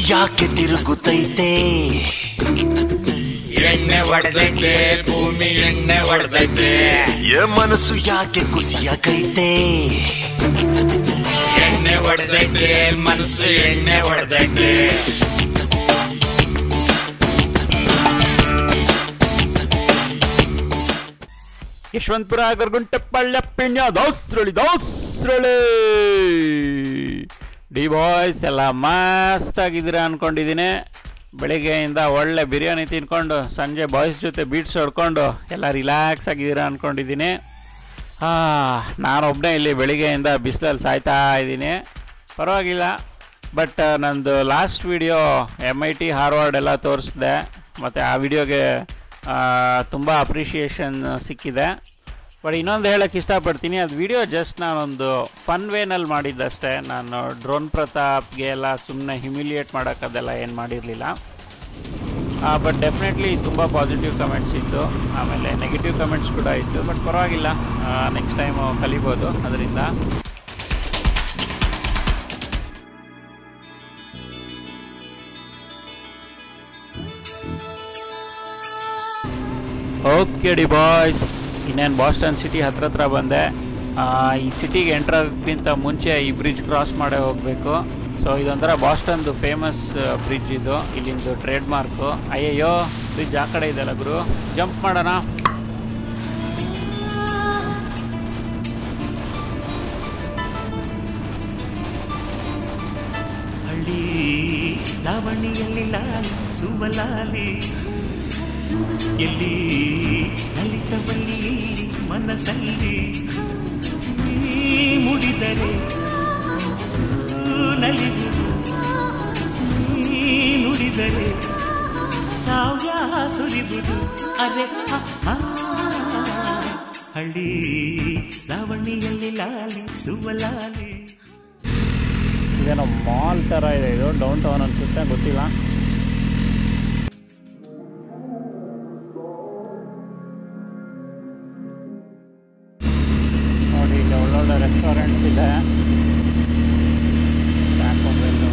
ಯಾಕೆ ತಿರುಗುತ್ತೈತೆ ಎಣ್ಣೆ ಹೊಡೆದೈತೆ ಭೂಮಿ ಎಣ್ಣೆ ಹೊಡೆದೈತೆ ಏ ಮನಸ್ಸು ಯಾಕೆ ಕುಸಿಯಾಕೈತೆ ಎಣ್ಣೆ ಹೊಡೆದೈತೆ ಮನಸ್ಸು ಎಣ್ಣೆ ಹೊಡೆದೈತೆ ಯಶವಂತಪುರ ಗರ್ಗುಂಟೆಪ್ಪಳ್ಳ ಪಿಣ್ಯ ದೋಸ್ರಳಿ ದೋಸ್ರಳಿ ಡಿ ಬಾಯ್ಸ್ ಎಲ್ಲ ಮಸ್ತ್ ಆಗಿದ್ದೀರಾ ಅನ್ಕೊಂಡಿದ್ದೀನಿ ಬೆಳಿಗ್ಗೆಯಿಂದ ಒಳ್ಳೆ ಬಿರಿಯಾನಿ ತಿನ್ಕೊಂಡು ಸಂಜೆ ಬಾಯ್ಸ್ ಜೊತೆ ಬೀಟ್ಸ್ ಹೊಡ್ಕೊಂಡು ಎಲ್ಲ ರಿಲ್ಯಾಕ್ಸ್ ಆಗಿದ್ದೀರಾ ಅನ್ಕೊಂಡಿದ್ದೀನಿ ನಾನೊಬ್ಬನೇ ಇಲ್ಲಿ ಬೆಳಿಗ್ಗೆಯಿಂದ ಬಿಸಿಲಲ್ಲಿ ಸಾಯ್ತಾ ಇದ್ದೀನಿ ಪರವಾಗಿಲ್ಲ ಬಟ್ ನಂದು last video M I T Harvard ಎಲ್ಲ ತೋರಿಸಿದೆ ಮತ್ತು ಆ ವಿಡಿಯೋಗೆ ತುಂಬ ಅಪ್ರಿಷಿಯೇಷನ್ ಸಿಕ್ಕಿದೆ ಬಟ್ ಇನ್ನೊಂದು ಹೇಳೋಕ್ಕೆ ಇಷ್ಟಪಡ್ತೀನಿ ಅದು ವಿಡಿಯೋ ಜಸ್ಟ್ ನಾನೊಂದು ಫನ್ ವೇನಲ್ಲಿ ಮಾಡಿದ್ದಷ್ಟೇ ನಾನು ಡ್ರೋನ್ ಪ್ರತಾಪ್ಗೆ ಎಲ್ಲ ಸುಮ್ಮನೆ ಹ್ಯುಮಿಲಿಯೇಟ್ ಮಾಡೋಕ್ಕೆ ಅದೆಲ್ಲ ಏನು ಮಾಡಿರಲಿಲ್ಲ ಬಟ್ ಡೆಫಿನೆಟ್ಲಿ ತುಂಬ ಪಾಸಿಟಿವ್ ಕಮೆಂಟ್ಸ್ ಇತ್ತು ಆಮೇಲೆ ನೆಗೆಟಿವ್ ಕಮೆಂಟ್ಸ್ ಕೂಡ ಇತ್ತು ಬಟ್ ಪರವಾಗಿಲ್ಲ ನೆಕ್ಸ್ಟ್ ಟೈಮು ಕಲಿಬೋದು ಅದರಿಂದ ಓಕೆ ಡಿ ಬಾಯ್ಸ್ ಇನ್ನೇನು ಬಾಸ್ಟನ್ ಸಿಟಿ ಹತ್ರ ಹತ್ರ ಬಂದೆ ಆ, ಈ ಸಿಟಿಗೆ ಎಂಟ್ರ್ ಆಗೋಕ್ಕಿಂತ ಮುಂಚೆ ಈ ಬ್ರಿಡ್ಜ್ ಕ್ರಾಸ್ ಮಾಡೇ ಹೋಗಬೇಕು ಸೊ ಇದೊಂಥರ ಬಾಸ್ಟನ್ದು ಫೇಮಸ್ ಬ್ರಿಡ್ಜ್ ಇದು ಇಲ್ಲಿಂದು ಟ್ರೇಡ್ ಮಾರ್ಕು ಅಯ್ಯಯ್ಯೋ ಬ್ರಿಡ್ಜ್ ಆ ಕಡೆ ಇದೆಯಲ್ಲ ಗುರು ಜಂಪ್ ಮಾಡೋಣ ಹಳ್ಳಿ ಲಾವಣಿಯಲ್ಲಿ ಲಾಲಿ ಸುವಲಾಲಿ ಎಲ್ಲಿ ಲಲಿತವಲ್ಲಿ ಇಲ್ಲಿ ಮನಸ್ಸಲ್ಲಿ ನೀ ಮುಡಿದರೆ ನಲಿದುದು ನೀ ನುಡಿದರೆ ಕಾವ್ಯ ಸುರಿದುದು ಅರೆ ಹ, ಹ. ಹಳ್ಳಿ ಲಾವಣಿಯಲ್ಲಿ ಲಾಲಿ ಸುವಲಾಲಿ ಇದೇನೋ ಮಾಲ್ ಥರ ಇದೆ ಇದು ಡೌನ್ ಟೌನ್ ಅನಿಸುತ್ತೆ ಗೊತ್ತಿಲ್ಲ ನೋಡಿ ಇಲ್ಲಿ ಒಳ್ಳೊಳ್ಳೆ ರೆಸ್ಟೋರೆಂಟ್ಸ್ ಇದೆ ಹಾಕೊಂಡ್ಬೇಕು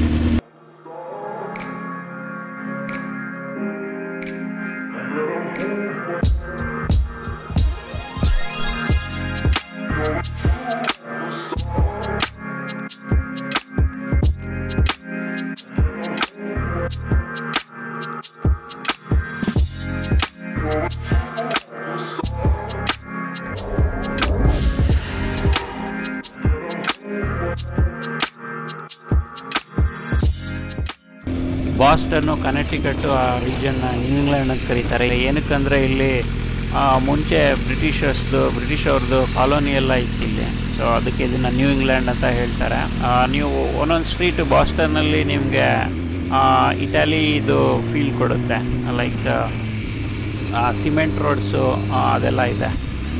ಬಾಸ್ಟನ್ನು ಕನೆಕ್ಟಿಕಟ್ಟು ಆ ರೀಜನ್ನ ನ್ಯೂ ಇಂಗ್ಲೆಂಡ್ ಅಂತ ಕರೀತಾರೆ ಏನಕ್ಕಂದರೆ ಇಲ್ಲಿ ಆ, ಮುಂಚೆ ಬ್ರಿಟಿಷರ್ಸ್ದು ಬ್ರಿಟಿಷ್ ಅವ್ರದ್ದು ಕಾಲೋನಿ ಎಲ್ಲ ಇತ್ತು ಇಲ್ಲಿ ಸೊ ಅದಕ್ಕೆ ಇದನ್ನು ನ್ಯೂ ಇಂಗ್ಲೆಂಡ್ ಅಂತ ಹೇಳ್ತಾರೆ ಆ, ನೀವು ಒಂದೊಂದು ಸ್ಟ್ರೀಟ್ ಬಾಸ್ಟನ್ನಲ್ಲಿ ನಿಮಗೆ ಇಟಾಲಿ ಇದು ಫೀಲ್ ಕೊಡುತ್ತೆ ಲೈಕ್ ಸಿಮೆಂಟ್ ರೋಡ್ಸು ಅದೆಲ್ಲ ಇದೆ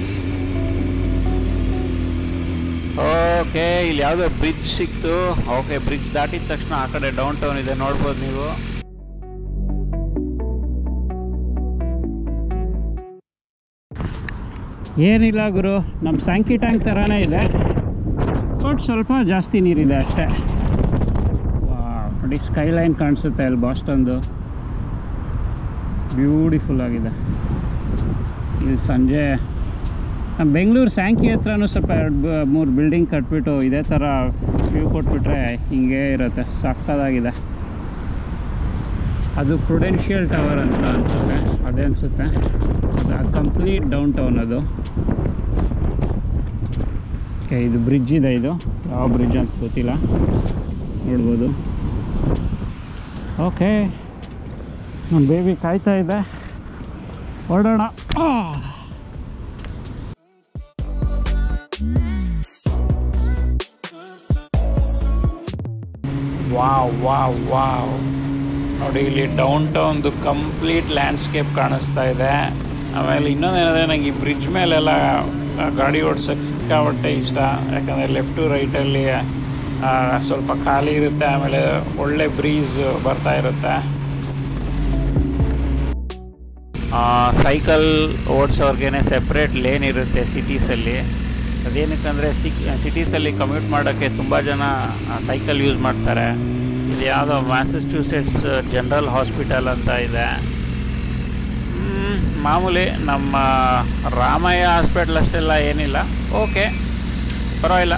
ಓಕೆ ಇಲ್ಲಿ ಯಾವುದೋ ಬ್ರಿಡ್ಜ್ ಸಿಕ್ತು ಓಕೆ ಬ್ರಿಡ್ಜ್ ದಾಟಿದ ತಕ್ಷಣ ಆ ಕಡೆ ಡೌನ್ ಟೌನ್ ಇದೆ ನೋಡ್ಬೋದು ನೀವು ಏನಿಲ್ಲ ಗುರು ನಮ್ಮ ಸ್ಯಾಂಕಿ ಟ್ಯಾಂಕ್ ಥರನೇ ಇದೆ ಬಟ್ ಸ್ವಲ್ಪ ಜಾಸ್ತಿ ನೀರಿದೆ ಅಷ್ಟೇ ವಾವ್, ನೋಡಿ ಸ್ಕೈಲೈನ್ ಕಾಣಿಸುತ್ತೆ ಅಲ್ಲಿ ಬಾಸ್ಟನ್ದು ಬ್ಯೂಟಿಫುಲ್ ಆಗಿದೆ ಇಲ್ಲಿ ಸಂಜೆ ನಮ್ಮ ಬೆಂಗಳೂರು ಸ್ಯಾಂಕಿ ಹತ್ರನೂ ಸ್ವಲ್ಪ ಎರಡು ಮೂರು ಬಿಲ್ಡಿಂಗ್ ಕಟ್ಬಿಟ್ಟು ಇದೇ ಥರ ವ್ಯೂ ಕೊಟ್ಬಿಟ್ರೆ ಹಿಂಗೆ ಇರುತ್ತೆ ಸಕ್ಕದಾಗಿದೆ ಅದು ಪ್ರುಡೆನ್ಷಿಯಲ್ ಟವರ್ ಅಂತ ಅನಿಸುತ್ತೆ ಅದೇ ಅನಿಸುತ್ತೆ ಅದು ಕಂಪ್ಲೀಟ್ ಡೌನ್ ಟೌನ್ ಅದು ಓಕೆ ಇದು ಬ್ರಿಡ್ಜ್ ಇದೆ ಇದು ಯಾವ ಬ್ರಿಡ್ಜ್ ಅಂತ ಗೊತ್ತಿಲ್ಲ ನೋಡ್ಬೋದು ಓಕೆ ನನ್ನ ಬೇಬಿ ಕಾಯ್ತಾ ಇದೆ ಹೊರಡೋಣ ವಾವ್ ವಾವ್ ವಾವ್ ನೋಡಿ ಇಲ್ಲಿ ಡೌನ್ ಟೌನ್ದು ಕಂಪ್ಲೀಟ್ ಲ್ಯಾಂಡ್ಸ್ಕೇಪ್ ಕಾಣಿಸ್ತಾ ಇದೆ ಆಮೇಲೆ ಇನ್ನೊಂದೇನಂದರೆ ನನಗೆ ಈ ಬ್ರಿಡ್ಜ್ ಮೇಲೆಲ್ಲ ಆ, ಗಾಡಿ ಓಡ್ಸೋಕ್ಕೆ ಸಿಕ್ಕಾಪಟ್ಟೆ ಇಷ್ಟ ಯಾಕಂದರೆ ಲೆಫ್ಟು ರೈಟಲ್ಲಿ ಸ್ವಲ್ಪ ಖಾಲಿ ಇರುತ್ತೆ ಆಮೇಲೆ ಒಳ್ಳೆ ಬ್ರೀಸ್ ಬರ್ತಾ ಇರುತ್ತೆ ಸೈಕಲ್ ಓಡಿಸೋರ್ಗೇನೆ ಸೆಪ್ರೇಟ್ ಲೇನ್ ಇರುತ್ತೆ ಸಿಟೀಸಲ್ಲಿ ಅದೇನಕ್ಕಂದರೆ ಸಿಕ್ ಸಿಟೀಸಲ್ಲಿ ಕಮ್ಯೂಟ್ ಮಾಡೋಕ್ಕೆ ತುಂಬ ಜನ ಸೈಕಲ್ ಯೂಸ್ ಮಾಡ್ತಾರೆ ಇಲ್ಲಿ ಯಾವುದೋ ಮ್ಯಾಸಚ್ಯೂಸೆಟ್ಸ್ ಜನರಲ್ ಹಾಸ್ಪಿಟಲ್ ಅಂತ ಇದೆ ಹ್ಮ್, ಮಾಮೂಲಿ ನಮ್ಮ ರಾಮಯ್ಯ ಹಾಸ್ಪಿಟ್ಲ್ ಅಷ್ಟೆಲ್ಲ ಏನಿಲ್ಲ ಓಕೆ ಪರವಾಗಿಲ್ಲ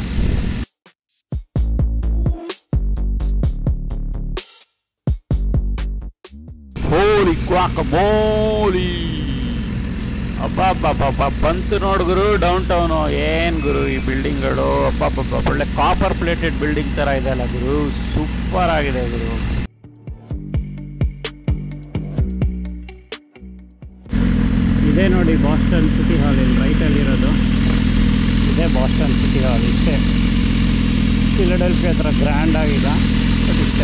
ಹೋಲಿ ಕ್ವಾಕಮೋಲಿ ಅಬ್ಬಬ್ಬಬ್ಬ ಬಂತು ನೋಡು ಗುರು ಡೌನ್ ಟೌನು ಏನು ಗುರು ಈ ಬಿಲ್ಡಿಂಗ್ಗಳು ಅಬ್ಬಬ್ಬಬ್ಬ ಒಳ್ಳೆ ಕಾಪರ್ ಪ್ಲೇಟೆಡ್ ಬಿಲ್ಡಿಂಗ್ ಥರ ಇದೆ ಅಲ್ಲ ಗುರು ಸೂಪರ್ ಆಗಿದೆ ಗುರು ಇದೇ ನೋಡಿ ಬಾಸ್ಟನ್ ಸಿಟಿ ಹಾಲ್ ಇಲ್ಲಿ ರೈಟಲ್ಲಿರೋದು ಇದೇ ಬಾಸ್ಟನ್ ಸಿಟಿ ಹಾಲ್ ಇಷ್ಟೇ ಫಿಲಡೆಲ್ಫಿ ಹತ್ರ ಗ್ರ್ಯಾಂಡ್ ಆಗಿಲ್ಲ ಬಟ್ ಇಷ್ಟೇ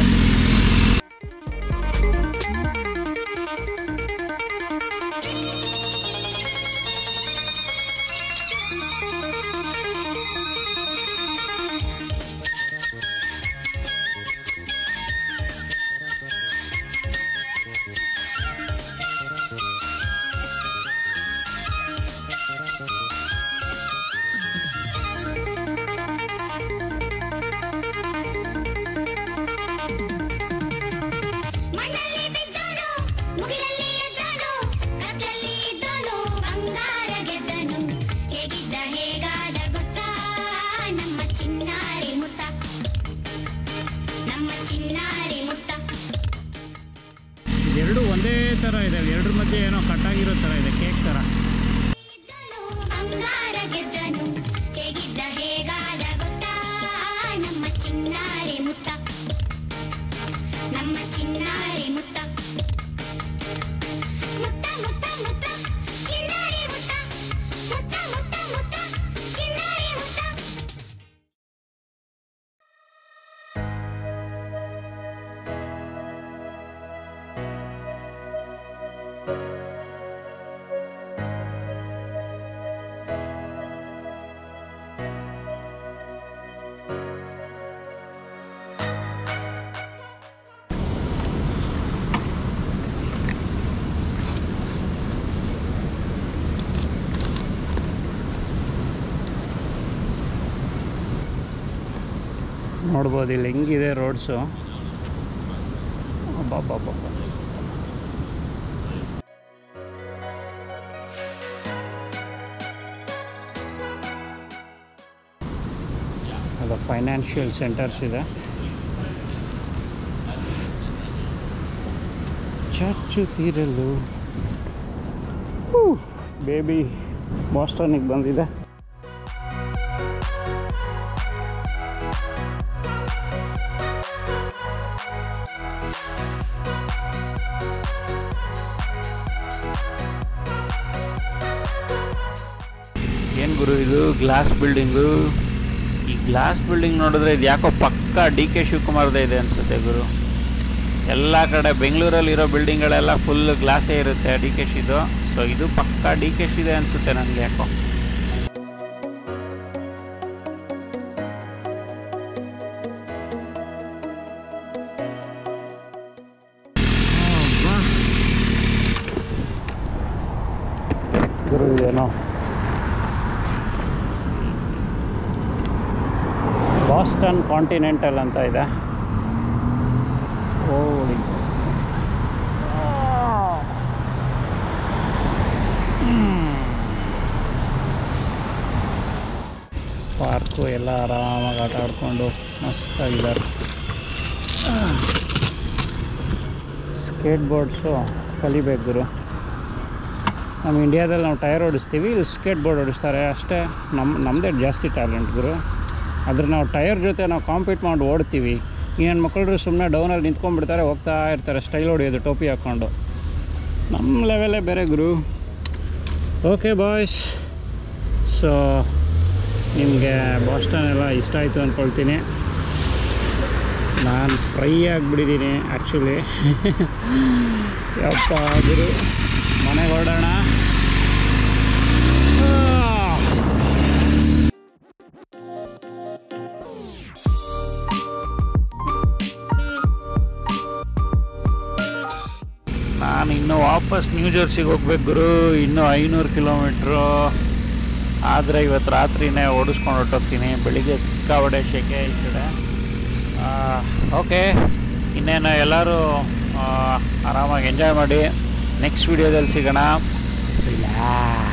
ಮಣ್ಣಲ್ಲಿ ಬಿದ್ದೋನು ಮುಗಿಲಲ್ಲಿ ಎದ್ದೋನು ಕತ್ತಲ್ಲಿ ಇದ್ದೋನು ಬಂಗಾರ ಗೆದ್ದನು ಹೇಗಿದ್ದ ಹೇಗಾದ ಗೊತ್ತಾ ನಮ್ಮ ಚಿನ್ನಾರಿ ಮುತ್ತ ನಮ್ಮ ಚಿನ್ನಾರಿ ಮುತ್ತ ಎರಡು ಒಂದೇ ಥರ ಇದೆ ಎರಡರ ಮಧ್ಯೆ ಏನೋ ಕಟ್ಟಾಗಿರೋ ಥರ ಇದೆ ಕೇಕ್ ಥರ ಇದ್ದನು ಬಂಗಾರ ಗೆದ್ದನು ಹೇಗಿದ್ದ ಹೇಗಾದ ಗೊತ್ತಾ ನಮ್ಮ ಚಿನ್ನಾರಿ ಮುತ್ತ ನಮ್ಮ ಚಿನ್ನಾರಿ ಮುತ್ತ ಮುತ್ತ ಮುತ್ತ ಮುತ್ತ ಚಿನ್ನಾರಿ ಮುತ್ತ ಮುತ್ತ ಮುತ್ತ ಮುತ್ತ ಚಿನ್ನಾರಿ ಮುತ್ತ ನೋಡ್ಬೋದು ಇಲ್ಲಿ ಹೆಂಗಿದೆ ರೋಡ್ಸು ಅಬ್ಬಬ್ಬಬ್ಬ ಅದು ಫೈನಾನ್ಷಿಯಲ್ ಸೆಂಟರ್ಸ್ ಇದೆ ಚಚ್ಚುತ್ತಿರಲು ಬೇಬಿ ಬಾಸ್ಟನಿಗೆ ಬಂದಿದೆ ಏನು ಗುರು ಇದು ಗ್ಲಾಸ್ ಬಿಲ್ಡಿಂಗು ಈ ಗ್ಲಾಸ್ ಬಿಲ್ಡಿಂಗ್ ನೋಡಿದ್ರೆ ಇದು ಯಾಕೋ ಪಕ್ಕ ಡಿ ಕೆ ಶಿವಕುಮಾರ್ದೇ ಇದೆ ಅನಿಸುತ್ತೆ ಗುರು ಎಲ್ಲ ಕಡೆ ಬೆಂಗಳೂರಲ್ಲಿರೋ ಬಿಲ್ಡಿಂಗ್ಗಳೆಲ್ಲ ಫುಲ್ ಗ್ಲಾಸೇ ಇರುತ್ತೆ ಡಿ ಕೆ ಶಿದು ಸೊ ಇದು ಪಕ್ಕ ಡಿ ಕೆ ಶಿದೆ ಅನಿಸುತ್ತೆ ನನಗೆ ಯಾಕೋ ಗುರು ಇದೇನೋ ಬಾಸ್ಟನ್ ಕಾಂಟಿನೆಂಟಲ್ ಅಂತ ಇದೆ ಓಡಿ ಪಾರ್ಕು ಎಲ್ಲ ಆರಾಮಾಗಿ ಆಟ ಆಡ್ಕೊಂಡು ಮಸ್ತಾಗಿದ್ದಾರೆ ಸ್ಕೇಟ್ ಬೋರ್ಡ್ಸು ಕಲಿಬೇಕು ಗುರು ನಮ್ಮ ಇಂಡಿಯಾದಲ್ಲಿ ನಾವು ಟೈರ್ ಓಡಿಸ್ತೀವಿ ಇಲ್ಲಿ ಸ್ಕೇಟ್ ಬೋರ್ಡ್ ಓಡಿಸ್ತಾರೆ ಅಷ್ಟೇ ನಮ್ಮ ನಮ್ಮದೇ ಜಾಸ್ತಿ ಟ್ಯಾಲೆಂಟ್ ಗುರು ಆದರೆ ನಾವು ಟೈರ್ ಜೊತೆ ನಾವು ಕಾಂಪೀಟ್ ಮಾಡಿ ಓಡ್ತೀವಿ ಈ ಹೆಣ್ಮಕ್ಳು ಸುಮ್ಮನೆ ಡೌನಲ್ಲಿ ನಿಂತ್ಕೊಂಡ್ಬಿಡ್ತಾರೆ ಹೋಗ್ತಾ ಇರ್ತಾರೆ ಸ್ಟೈಲ್ ಹೊಡಿಯೋದು ಟೋಪಿ ಹಾಕ್ಕೊಂಡು ನಮ್ಮ ಲೆವೆಲೇ ಬೇರೆ ಗುರು ಓಕೆ ಬಾಯ್ಸ್ ಸೊ ನಿಮಗೆ ಬಾಸ್ಟನ್ ಎಲ್ಲ ಇಷ್ಟ ಆಯಿತು ಅಂದ್ಕೊಳ್ತೀನಿ ನಾನು ಫ್ರೈ ಆಗಿಬಿಟ್ಟಿದ್ದೀನಿ ಆ್ಯಕ್ಚುಲಿ ಯಪ್ಪ ಗುರು ಮನೆಗೆ ಹೊರಡೋಣ ನಾನು ಇನ್ನು ವಾಪಸ್ ನ್ಯೂ ಜರ್ಸಿಗೆ ಹೋಗ್ಬೇಕು ಗುರು ಇನ್ನೂ ಐನೂರು ಕಿಲೋಮೀಟ್ರು ಆದರೆ ಇವತ್ತು ರಾತ್ರಿನೇ ಓಡಿಸ್ಕೊಂಡು ಹೊರಟೋಗ್ತೀನಿ ಬೆಳಿಗ್ಗೆ ಸಿಕ್ಕಾಬಡೆ ಶೆಕೆ ಈ ಕಡೆ ಓಕೆ ಇನ್ನೇನು ಎಲ್ಲರೂ ಆ, ಆರಾಮಾಗಿ ಎಂಜಾಯ್ ಮಾಡಿ ನೆಕ್ಸ್ಟ್ ವಿಡಿಯೋದಲ್ಲಿ ಸಿಗೋಣ ರಿಲ್ಯಾಕ್ಸ್